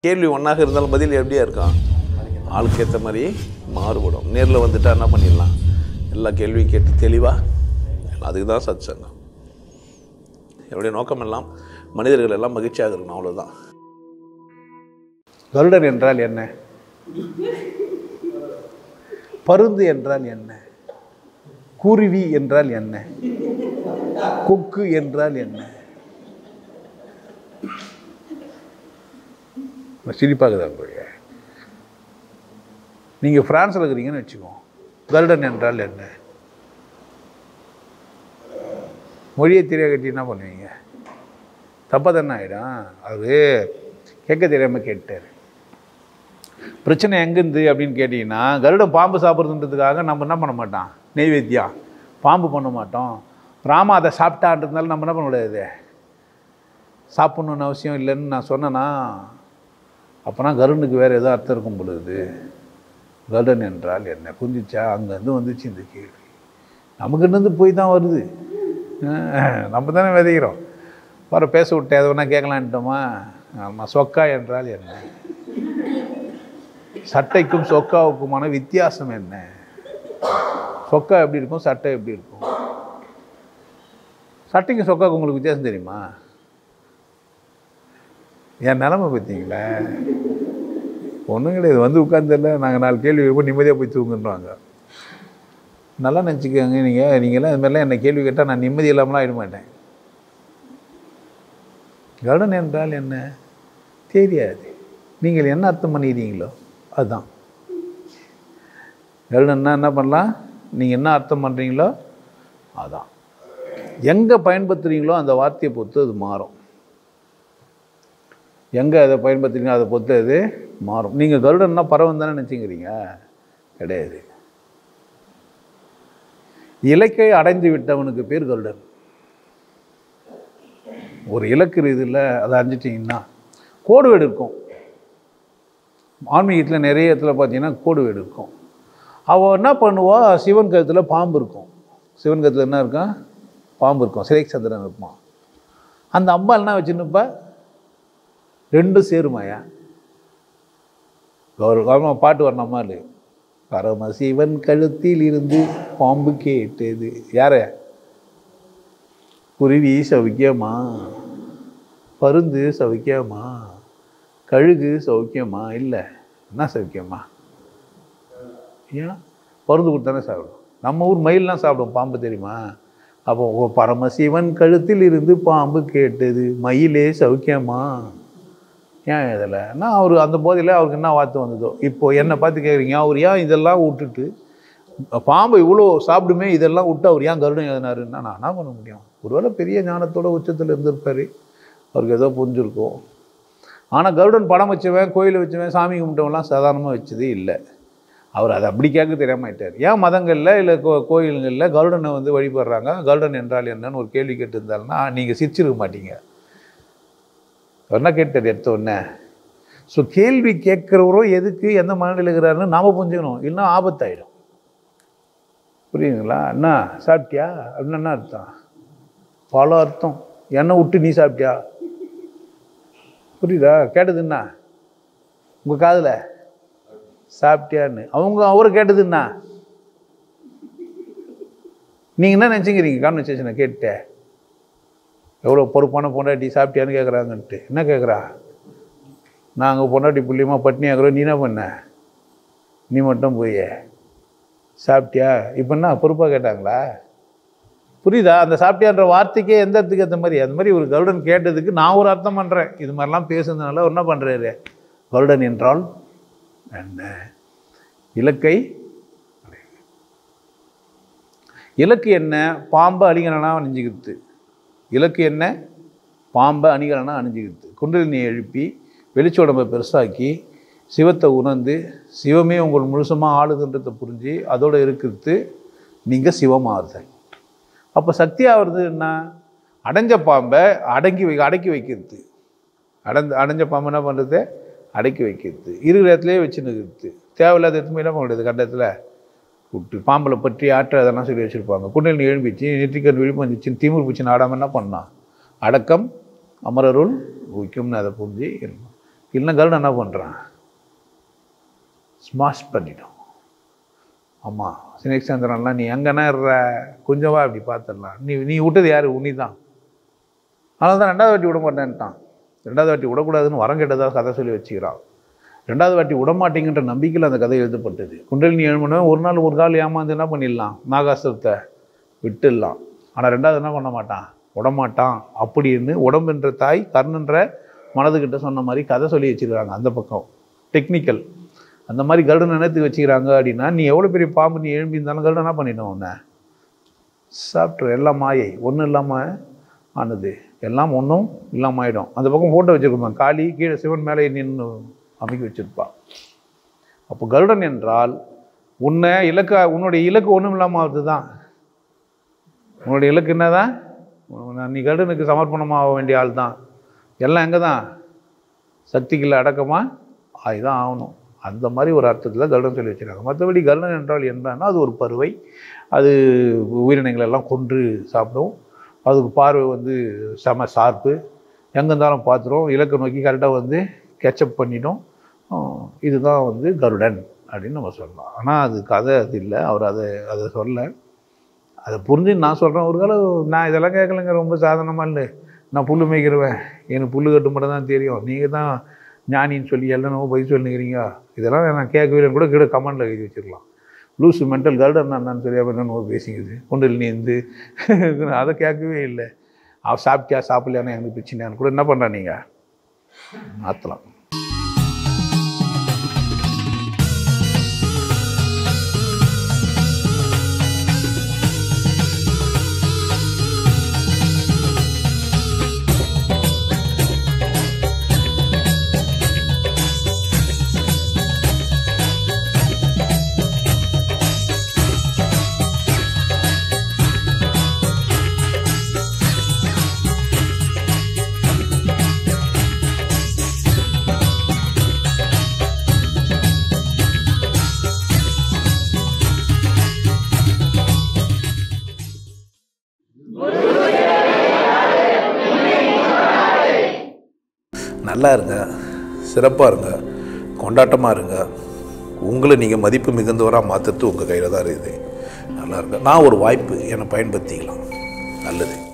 கேள்வி ஒன்றாக இருந்தாலும் பதில் எப்படியா இருக்கும் ஆளுக்கு ஏற்ற மாதிரி மாறுபடும் நேரில் வந்துட்டா என்ன பண்ணிடலாம் எல்லா கேள்வியும் கேட்டு தெளிவாக அதுக்கு தான் சத் சங்கம் என்னுடைய நோக்கம் எல்லாம் மனிதர்கள் எல்லாம் மகிழ்ச்சியாக இருக்கணும் அவ்வளோதான் கருடன் என்றால் என்ன பருந்து என்றால் என்ன குருவி என்றால் என்ன கொக்கு என்றால் என்ன சிரிப்பாகுதா உங்களுக்கு நீங்கள் ஃப்ரான்ஸில் இருக்கிறீங்கன்னு வச்சுக்கோங்க கருடன் என்றால் என்ன மொழியை தெரிய கட்டி என்ன பண்ணுவீங்க தப்பாக தானே ஆகிடும் அது கேட்க தெரியாமல் கேட்டார் பிரச்சனை எங்கேருந்து அப்படின்னு கேட்டிங்கன்னா கருடன் பாம்பு சாப்பிட்றதுன்றதுக்காக நம்ம என்ன பண்ண மாட்டோம் நெய்வேத்தியம் பாம்பு பண்ண மாட்டோம் ராமா அதை சாப்பிட்டான்றதுனால நம்ம என்ன பண்ண முடியாது சாப்பிட்ணுன்னு அவசியம் இல்லைன்னு நான் சொன்னேன்னா அப்போனா கருடனுக்கு வேறு ஏதோ அர்த்தம் இருக்கும் பொழுது கருடன் என்றால் என்ன புரிஞ்சிச்சா அங்கேருந்து வந்துச்சு இந்த கேள்வி நமக்குன்னு போய் தான் வருது அஹ், நம்ம தானே விதைக்கிறோம் வர பேச விட்டேன் எதை வேணால் கேட்கலான்ட்டோமா ஆமாம் சொக்கா என்றால் என்ன சட்டைக்கும் சொக்காவுக்குமான வித்தியாசம் என்ன சொக்கா எப்படி இருக்கும் சட்டை எப்படி இருக்கும் சட்டைக்கும் சொக்காவுக்கு உங்களுக்கு வித்தியாசம் தெரியுமா என் நிலமை பார்த்தீங்களா ஒன்றும் கிடையாது வந்து உட்காந்துல நாங்கள் நாலு கேள்வி கேட்போம் நிம்மதியாக போய் தூங்குன்றாங்க நல்லா நினச்சிக்கோங்க நீங்கள் நீங்களாம் இது மாதிரிலாம் என்ன கேள்வி கேட்டால் நான் நிம்மதி இல்லாமலாம் ஆயிட மாட்டேன் கருடன் என்றால் என்ன தெரியாது நீங்கள் என்ன அர்த்தம் பண்ணிக்கிறீங்களோ அதுதான் கருடன்னா என்ன பண்ணலாம் நீங்கள் என்ன அர்த்தம் பண்ணுறீங்களோ அதான் எங்கே பயன்படுத்துகிறீங்களோ அந்த வார்த்தையை பொறுத்து அது மாறும் எங்கே அதை பயன்படுத்துறீங்களோ அதை பொறுத்து அது மாறும் நீங்கள் கருடன்னா பறவை தானே நினச்சிக்கிறீங்க கிடையாது இலக்கை அடைந்து விட்டவனுக்கு பேர் கருடன் ஒரு இலக்கு இதில் அதை அறிஞ்சிட்டிங்கன்னா கோடு வீடு இருக்கும் ஆன்மீகத்தில் நிறைய இடத்துல பார்த்தீங்கன்னா கோடு வீடு இருக்கும் அவள் என்ன பண்ணுவா சிவன் கழுத்தில் பாம்பு இருக்கும் சிவன் கழுத்தில் என்ன இருக்கும் பாம்பு இருக்கும் சிறை சந்திரன் இருப்பான் அந்த அம்பாள் என்ன வச்சுன்னுப்பா ரெண்டும் சேருமாயா கௌரவ கௌரவமாக பாட்டு வரணும் அம்மாள் பரமசிவன் கழுத்தில் இருந்து பாம்பு கேட்டது யார குருவி சௌக்கியமா பருந்து சௌக்கியமா கழுகு சௌக்கியமா இல்லை என்ன சௌக்கியமா ஏன் பருந்து கொடுத்தானே சாப்பிடும் நம்ம ஊர் மயில்லாம் சாப்பிடும் பாம்பு தெரியுமா அப்போ ஓ பரமசிவன் கழுத்தில் இருந்து பாம்பு கேட்டது மயிலே சௌக்கியமா ஏன் இதில் நான் அவர் அந்த போதையில் அவருக்கு என்ன வார்த்தை வந்ததோ இப்போ என்னை பார்த்து கேட்குறீங்க அவர் ஏன் இதெல்லாம் விட்டுட்டு பாம்பை இவ்வளோ சாப்பிடுமே இதெல்லாம் விட்டு அவர் ஏன் கருடம் எழுதினாருன்னா நான் என்ன பண்ண முடியும் ஒருவேளை பெரிய ஞானத்தோட உச்சத்தில் இருந்திருப்பார் அவருக்கு ஏதோ புரிஞ்சிருக்கும் ஆனால் கருடன் படம் வச்சவன் கோயில் வச்சவன் சாமி கும்பிட்டவன்லாம் சாதாரணமாக வச்சதே இல்லை அவர் அதை அப்படி கேட்க தெரியாமட்டார் ஏன் மதங்களில் இல்லை கோ கோயில்களில் கருடனை வந்து வழிபடுறாங்க கருடன் என்றால் என்னன்னு ஒரு கேள்வி கேட்டிருந்தாருன்னா நீங்கள் சிரிச்சிருக்க மாட்டீங்க என்ன கேட்டார் எடுத்த உடனே ஸோ கேள்வி கேட்குறவரும் எதுக்கு எந்த மனநிலை இருக்கிறாருன்னு நாம் புரிஞ்சுக்கணும் இல்லைன்னா ஆபத்தாயிடும் புரியுதுங்களா என்ன சாப்பிட்டியா அப்படின்னு என்ன அர்த்தம் பல அர்த்தம் என்னை விட்டு நீ சாப்பிட்டியா புரியுதா கேட்டது என்ன உங்கள் காதில் சாப்பிட்டியான்னு அவங்க அவரை கேட்டது என்ன நீங்கள் என்ன நினச்சிக்கிறீங்க கான்வர்சேஷனை கேட்டேன் எவ்வளோ பொறுப்பான பொண்டாட்டி சாப்பிட்டியான்னு கேட்குறாங்கன்ட்டு என்ன கேட்குறா நாங்கள் பொண்டாட்டி புள்ளியமாக பட்னி ஆகிறோம் நீ என்ன பண்ண நீ மட்டும் போய் சாப்பிட்டியா இப்போ என்ன பொறுப்பாக கேட்டாங்களா புரியுதா அந்த சாப்பிட்டியான்ற வார்த்தைக்கே எந்த இடத்துக்கு ஏற்ற மாதிரி அந்த மாதிரி ஒரு கருடன் கேட்டதுக்கு நான் ஒரு அர்த்தம் பண்ணுறேன் இது மாதிரிலாம் பேசுனதுனால அவர் என்ன பண்ணுறாரு கருடன் என்றால் என்ன இலக்கை இலக்கு என்ன பாம்பை அணிகலனா அணிஞ்சிக்கிறது இலக்கு என்ன பாம்பை அணிகலனா அணிஞ்சிக்கிறது குண்டலினியை எழுப்பி வெளிச்ச உடம்பை பெருசாக்கி சிவத்தை உணர்ந்து சிவமே உங்கள் முழுசமாக ஆளுதுன்றதை புரிஞ்சு அதோட இருக்கிறது நீங்கள் சிவமாறுதல் அப்போ சக்தி ஆகிறது என்ன அடைஞ்ச பாம்பை அடங்கி வை அடக்கி வைக்கிறது அடைஞ்ச அடைஞ்ச பாம்பை என்ன பண்ணுறது அடக்கி வைக்கிறது இருக்கிற இடத்துலையே வச்சு நிறுத்து தேவையில்லாத இடத்துல என்ன பண்ண முடியாது கண்டத்தில் விட்டு பாம்பில் பற்றி ஆற்ற அதெல்லாம் சொல்லி வச்சுருப்பாங்க குண்டலினி எழும்பிச்சு நெற்றிக்கண் விழிப்பந்துச்சு திமிர் பூச்சி ஆடாமல் என்ன பண்ணான் அடக்கம் அமரருள் ஊக்கியம்னு அதை புரிஞ்சு இருக்கணும் இல்லைன்னா கருடன் என்ன பண்ணுறான் ஸ்மாஷ் பண்ணிடும் ஆமாம் சினேக் சந்திரன்லாம் நீ எங்கன்னா இருற கொஞ்சம் வா இப்படி பார்த்துடலாம் நீ நீ விட்டது யார் உனி தான் அதனால தான் ரெண்டாவது வாட்டி விட மாட்டேன்ட்டான் ரெண்டாவது வாட்டி விடக்கூடாதுன்னு வரம் கேட்டதாக கதை சொல்லி வச்சுக்கிறான் ரெண்டாவது வாட்டி விடமாட்டேங்கிற நம்பிக்கையில் அந்த கதை எழுதப்பட்டது குண்டலினி எழுமனே ஒரு நாள் ஒரு கால் ஏமாந்து என்ன பண்ணிடலாம் நாகாசுரத்தை விட்டுடலாம் ஆனால் ரெண்டாவது என்ன பண்ண மாட்டான் விடமாட்டான் அப்படின்னு உடம்புன்ற தாய் கர்ணன்ற மனதுக்கிட்ட சொன்ன மாதிரி கதை சொல்லி வச்சுருக்காங்க அந்த பக்கம் டெக்னிக்கல் அந்த மாதிரி கருடன் நினைத்து வச்சுக்கிறாங்க அப்படின்னா நீ எவ்வளோ பெரிய பாம்பு நீ எழும்பி இருந்தாலும் கருடன் என்ன பண்ணிடும் உன்னை சாப்பிட்ரு எல்லாம் மாயை ஒன்றும் இல்லாமல் ஆனது எல்லாம் ஒன்றும் இல்லாமல் ஆகிடும் அந்த பக்கம் ஃபோட்டோ வச்சுருப்பான் காளி கீழே சிவன் மேலே நின்று அமைக்க வச்சுருப்பா அப்போ கருடன் என்றால் உன்னை இலக்க உன்னுடைய இலக்கு ஒன்றும் இல்லாமல் ஆகுது தான் உன்னுடைய இலக்கு என்னதான் உன்னை- நீ கருடனுக்கு சமர்ப்பணமாக வேண்டிய ஆள் தான் எல்லாம் எங்கே தான் சக்திக்குள்ள அடக்கமாக ஆகிதான் ஆகணும் அந்த மாதிரி ஒரு அர்த்தத்தில் கருடன் சொல்லி வச்சுருக்காங்க மற்றபடி கருடன் என்றால் என்னன்னா அது ஒரு பறவை அது உயிரினங்களை எல்லாம் கொன்று சாப்பிடும் அதுக்கு பார்வை வந்து செம ஷார்ப்பு எங்கே இருந்தாலும் பார்த்துரும் இலக்கை நோக்கி கரெக்டாக வந்து கேட்சப் பண்ணிடும் ஆஹ் இதுதான் வந்து கருடன் அப்படின்னு நம்ம சொல்லலாம் ஆனால் அது கதை அது இல்லை அவர் அதை அதை சொல்ல அதை புரிஞ்சு நான் சொல்கிறேன் ஒரு காலம் நான் இதெல்லாம் கேட்கலங்க ரொம்ப சாதாரணமாக இல்லை நான் புல் மேய்க்கிறவன் எனக்கு புல் கட்டு மட்டும் தான் தெரியும் நீங்கள் தான் ஞானின்னு சொல்லி எல்லாம் போய் சொல்லிக்கிறீங்க இதெல்லாம் நான் கேட்கவே இல்லைன்னு கூட கீழே கமெண்டில் எழுதி வச்சிடலாம் லூசு மென்டல் கருடன் என்னன்னு தெரியாமல் என்னென்னு பேசிக்குது கொண்டு நீ இருந்து அதை கேட்கவே இல்லை அவ சாப்பிட்டியா சாப்பிடலையான்னு எனக்கு பிரச்சனையான்னு கூட என்ன பண்ணுறா நீங்கள் மாற்றலாம் நல்லா இருங்க சிறப்பாக இருங்க கொண்டாட்டமாக இருங்க உங்களை நீங்கள் மதிப்பு மிகுந்தவராக மாற்றுறது உங்கள் கையில் தான் இருக்குது நல்லா இருங்க நான் ஒரு வாய்ப்பு என்னை பயன்படுத்திக்கலாம் நல்லது